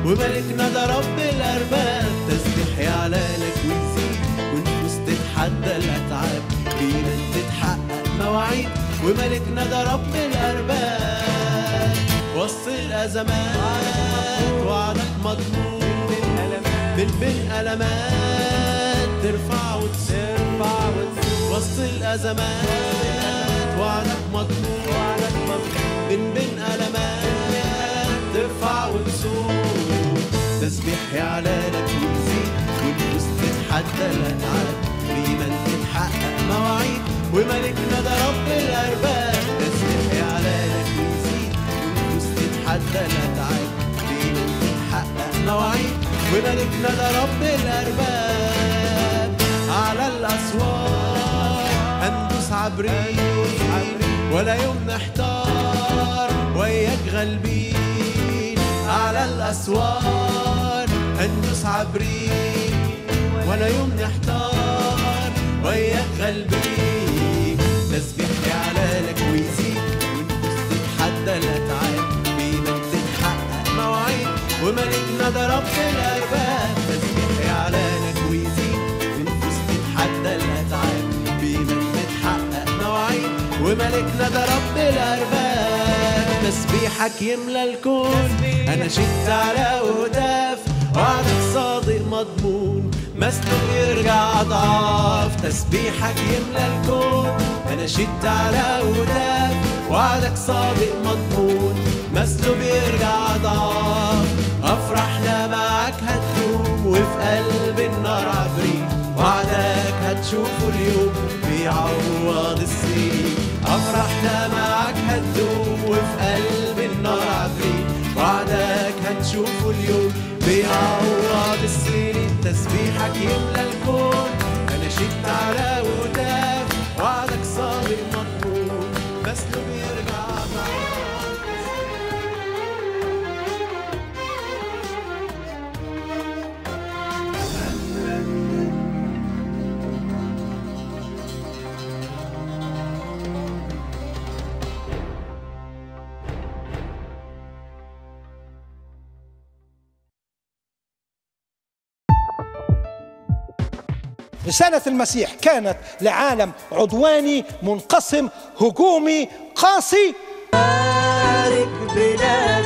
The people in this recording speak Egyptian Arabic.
وملكنا ده رب الأرباب تسبيح يعلالك ويزيد ونفوس تتحدى الأتعاب بينا تتحقق مواعيد وملكنا ده رب الأرباب وسط الأزمات وعدك مضمون بين بين ألمات ترفع وترفع وسط الأزمات وعدك مضمون بين بين ألمات ترفع وتسوق تسبيح يعلالك ويزيد والنفوس تتحدى الأتعاب بإيمان تتحقق مواعيد وملكنا ده رب الأرباب تسبيح يعلالك ويزيد والنفوس تتحدى الأتعاب بإيمان تتحقق مواعيد وملكنا ده رب الأرباب على الأسوار هندوس عبرين ولا يوم نحتار وياك غالبين على الأسوار هندوس عبرين ولا يوم نحتار وياك غالبين تسبيح يعلالك ويزيد ونفوس تتحدى الأتعاب بإيمان تتحقق مواعيد وملكنا ده رب الأرباب تسبيح يعلانك ويزيد ونفوس تتحدى الأتعاب بإيمان تتحقق مواعيد وملكنا ده رب الأرباب تسبيحك يملى الكون أنا شدت على وداف وعدك صادق مضمون مسلوب يرجع أضعاف تسبيحك يملى الكون أنا شدت على وداف وعدك صادق مضمون مسلوب يرجع أضعاف أفرحنا معاك هتدوم وفي قلب النار عبرين وعدك هتشوفه اليوم بيعوض السنين أفرحنا معاك هتدوم وفي قلب النار عبرين وعدك هتشوفه اليوم بيعوض السنين تسبيحك يملى الكون أنا شدت على وداف وعدك صادق مضمون بس لو بيرجع ضعف رسالة المسيح كانت لعالم عدواني منقسم هجومي قاسي بارك بلاد